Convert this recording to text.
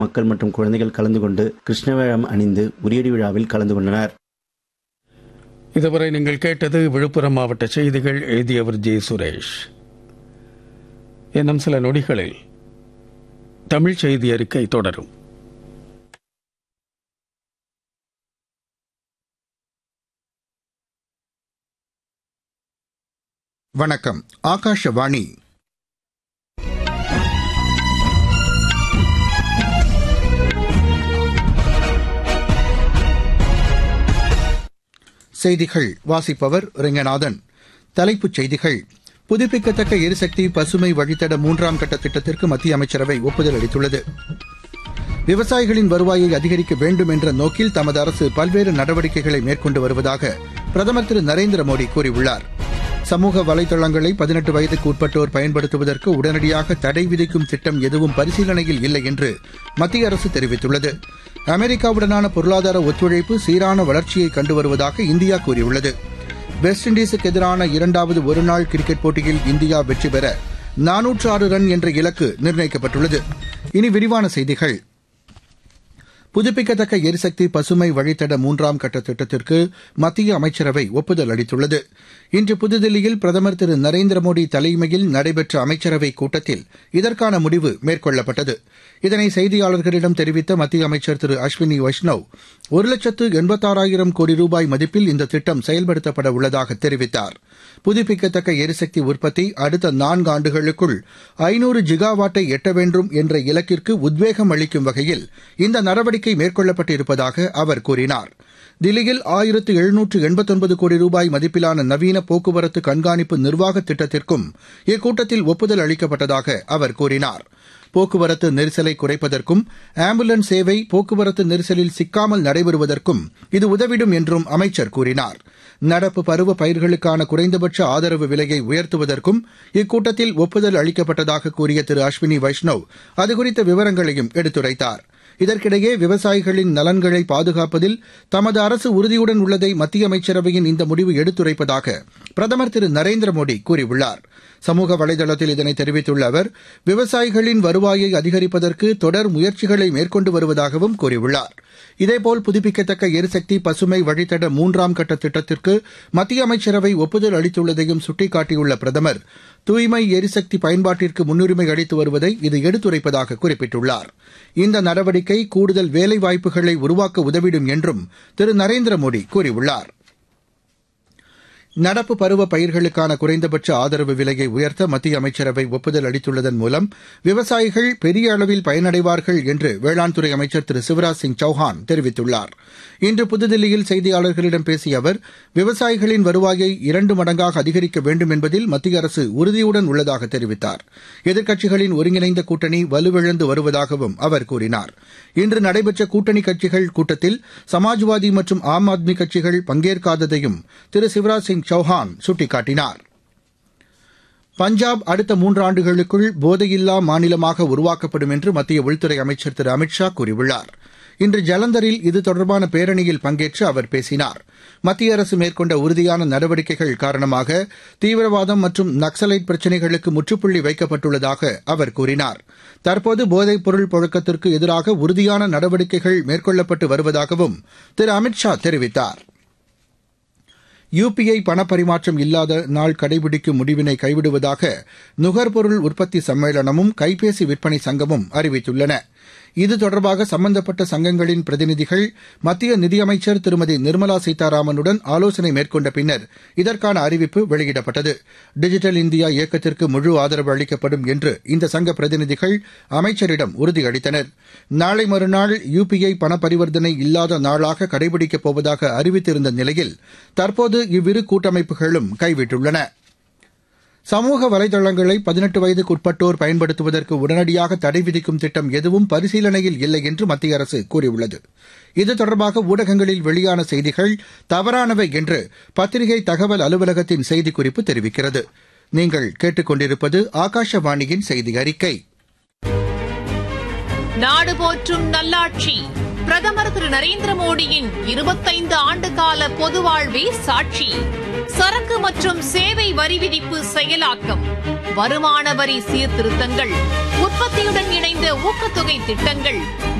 மக்கள் மற்றும் குழந்தைகள் கலந்து கொண்டு கிருஷ்ணவேழம் அணிந்து உரியடி விழாவில் கலந்து கொண்டனர் இதுவரை நீங்கள் கேட்டது விழுப்புரம் மாவட்ட செய்திகள் எழுதியவர் ஜே சுரேஷ் இன்னும் சில நொடிகளில் தமிழ் செய்தி அறிக்கை தொடரும் வணக்கம் ஆகாஷவாணி செய்திகள் வாசிப்பவர் ரெங்கநாதன் தலைப்புச் செய்திகள் புதுப்பிக்கத்தக்க எரிசக்தி பசுமை வழித்தட மூன்றாம் கட்ட திட்டத்திற்கு மத்திய அமைச்சரவை ஒப்புதல் அளித்துள்ளது விவசாயிகளின் வருவாயை அதிகரிக்க வேண்டும் என்ற நோக்கில் தமது அரசு பல்வேறு நடவடிக்கைகளை மேற்கொண்டு வருவதாக பிரதமர் திரு நரேந்திர மோடி கூறியுள்ளார் சமூக வலைதளங்களை பதினெட்டு வயதுக்கு உட்பட்டோர் பயன்படுத்துவதற்கு உடனடியாக தடை விதிக்கும் திட்டம் எதுவும் பரிசீலனையில் இல்லை என்று மத்திய அரசு தெரிவித்துள்ளது அமெரிக்காவுடனான பொருளாதார ஒத்துழைப்பு சீரான வளர்ச்சியை கண்டு வருவதாக இந்தியா கூறியுள்ளது வெஸ்ட் இண்டீஸுக்கு எதிரான இரண்டாவது ஒருநாள் கிரிக்கெட் போட்டியில் இந்தியா வெற்றி பெற நானூற்று ஆறு ரன் என்ற இலக்கு நிர்ணயிக்கப்பட்டுள்ளது இனி விரிவான செய்திகள் புதுப்பிக்கத்தக்க எரிசக்தி பசுமை வழித்தட மூன்றாம் கட்ட திட்டத்திற்கு மத்திய அமைச்சரவை ஒப்புதல் அளித்துள்ளது இன்று புதுதில்லியில் பிரதமர் திரு நரேந்திர மோடி தலைமையில் நடைபெற்ற அமைச்சரவைக் கூட்டத்தில் இதற்கான முடிவு மேற்கொள்ளப்பட்டது இதனை செய்தியாளர்களிடம் தெரிவித்த மத்திய அமைச்சர் திரு அஸ்வினி வைஷ்ணவ் ஒரு லட்சத்து எண்பத்தாறாயிரம் கோடி ரூபாய் மதிப்பில் இந்த திட்டம் செயல்படுத்தப்பட உள்ளதாக தெரிவித்தார் புதுப்பிக்கத்தக்க எரிசக்தி உற்பத்தி அடுத்த நான்கு ஆண்டுகளுக்குள் ஐநூறு ஜிகாவாட்டை எட்ட வேண்டும் என்ற இலக்கிற்கு உத்வேகம் அளிக்கும் வகையில் இந்த நடவடிக்கை மேற்கொள்ளப்பட்டிருப்பதாக அவர் கூறினார் தில்லியில் ஆயிரத்து எழுநூற்று எண்பத்தொன்பது கோடி ரூபாய் மதிப்பிலான நவீன போக்குவரத்து கண்காணிப்பு நிர்வாக திட்டத்திற்கும் இக்கூட்டத்தில் ஒப்புதல் அளிக்கப்பட்டதாக அவர் கூறினார் போக்குவரத்து நெரிசலை குறைப்பதற்கும் ஆம்புலன்ஸ் சேவை போக்குவரத்து நெரிசலில் சிக்காமல் நடைபெறுவதற்கும் இது உதவிடும் என்றும் அமைச்சர் கூறினார் நடப்பு பருவ பயிர்களுக்கான குறைந்தபட்ச ஆதரவு விலையை உயர்த்துவதற்கும் இக்கூட்டத்தில் ஒப்புதல் அளிக்கப்பட்டதாக கூறிய திரு அஸ்வினி வைஷ்ணவ் அதுகுறித்த விவரங்களையும் எடுத்துரைத்தார் இதற்கிடையே விவசாயிகளின் நலன்களை பாதுகாப்பதில் தமது அரசு உறுதியுடன் உள்ளதை மத்திய அமைச்சரவையின் இந்த முடிவு எடுத்துரைப்பதாக பிரதமர் திரு நரேந்திர மோடி கூறியுள்ளார் சமூக வலைதளத்தில் இதனை தெரிவித்துள்ள அவர் விவசாயிகளின் வருவாயை அதிகரிப்பதற்கு தொடர் முயற்சிகளை மேற்கொண்டு வருவதாகவும் கூறியுள்ளார் இதேபோல் புதுப்பிக்கத்தக்க எரிசக்தி பசுமை வழித்தட மூன்றாம் கட்ட திட்டத்திற்கு மத்திய அமைச்சரவை ஒப்புதல் அளித்துள்ளதையும் சுட்டிக்காட்டியுள்ள பிரதமர் தூய்மை எரிசக்தி பயன்பாட்டிற்கு முன்னுரிமை அளித்து வருவதை இது எடுத்துரைப்பதாக குறிப்பிட்டுள்ளார் இந்த நடவடிக்கை கூடுதல் வேலைவாய்ப்புகளை உருவாக்க உதவிடும் என்றும் திரு நரேந்திர மோடி கூறியுள்ளார் நடப்பு பருவ பயிர்களுக்கான குறைந்தபட்ச ஆதரவு விலையை உயர்த்த மத்திய அமைச்சரவை ஒப்புதல் அளித்துள்ளதன் மூலம் விவசாயிகள் பெரிய அளவில் பயனடைவார்கள் என்று வேளாண் துறை அமைச்சர் திரு சிவராஜ் சிங் சௌஹான் தெரிவித்துள்ளார் இன்று புதுதில்லியில் செய்தியாளர்களிடம் பேசிய அவர் விவசாயிகளின் வருவாயை இரண்டு மடங்காக அதிகரிக்க வேண்டும் என்பதில் மத்திய அரசு உறுதியுடன் உள்ளதாக தெரிவித்தார் எதிர்க்கட்சிகளின் ஒருங்கிணைந்த கூட்டணி வலுவிழந்து வருவதாகவும் அவர் கூறினார் இன்று நடைபெற்ற கூட்டணி கட்சிகள் கூட்டத்தில் சமாஜ்வாதி மற்றும் ஆம் ஆத்மி கட்சிகள் பங்கேற்காததையும் திரு சிவராஜ் சிங் சௌஹான் சுட்டிக்காட்டினார் பஞ்சாப் அடுத்த மூன்றாண்டுகளுக்குள் போதையில்லா மாநிலமாக உருவாக்கப்படும் என்று மத்திய உள்துறை அமைச்சர் திரு அமித் ஷா கூறியுள்ளார் இன்று ஜலந்தரில் இது தொடர்பான பேரணியில் பங்கேற்று அவர் பேசினார் மத்திய அரசு மேற்கொண்ட உறுதியான நடவடிக்கைகள் காரணமாக தீவிரவாதம் மற்றும் நக்சலைட் பிரச்சினைகளுக்கு முற்றுப்புள்ளி வைக்கப்பட்டுள்ளதாக அவர் கூறினார் தற்போது போதைப் பொருள் புழக்கத்திற்கு எதிராக உறுதியான நடவடிக்கைகள் மேற்கொள்ளப்பட்டு வருவதாகவும் திரு அமித் ஷா தெரிவித்தார் யுபிஐ பணப்பரிமாற்றம் இல்லாத நாள் கடைபிடிக்கும் முடிவினை கைவிடுவதாக நுகர்பொருள் உற்பத்தி சம்மேளனமும் கைபேசி விற்பனை சங்கமும் அறிவித்துள்ளன இது தொடர்பாக சம்பந்தப்பட்ட சங்கங்களின் பிரதிநிதிகள் மத்திய நிதியமைச்சர் திருமதி நிர்மலா சீதாராமனுடன் ஆலோசனை மேற்கொண்ட பின்னர் இதற்கான அறிவிப்பு வெளியிடப்பட்டது டிஜிட்டல் இந்தியா இயக்கத்திற்கு முழு ஆதரவு அளிக்கப்படும் என்று இந்த சங்க பிரதிநிதிகள் அமைச்சரிடம் உறுதியளித்தனர் நாளை மறுநாள் யுபிஐ பண பரிவர்த்தனை இல்லாத நாளாக கடைபிடிக்கப் போவதாக அறிவித்திருந்த நிலையில் தற்போது இவ்விரு கூட்டமைப்புகளும் கைவிட்டுள்ளன சமூக வலைதளங்களை பதினெட்டு வயதுக்கு உட்பட்டோர் பயன்படுத்துவதற்கு உடனடியாக தடை விதிக்கும் திட்டம் எதுவும் பரிசீலனையில் இல்லை என்று மத்திய அரசு கூறியுள்ளது இது தொடர்பாக ஊடகங்களில் வெளியான செய்திகள் தவறானவை என்று பத்திரிகை தகவல் அலுவலகத்தின் செய்திக்குறிப்பு தெரிவிக்கிறது நீங்கள் கேட்டுக்கொண்டிருப்பது ஆகாஷவாணியின் செய்தி அறிக்கை நாடு போற்றும் நல்லாட்சி பிரதமர் திரு நரேந்திர மோடியின் இருபத்தைந்து ஆண்டு கால பொது வாழ்வே சாட்சி சரக்கு மற்றும் சேவை வரி விதிப்பு செயலாக்கம் வருமான வரி சீர்திருத்தங்கள் உற்பத்தியுடன் இணைந்த ஊக்கத்தொகை திட்டங்கள்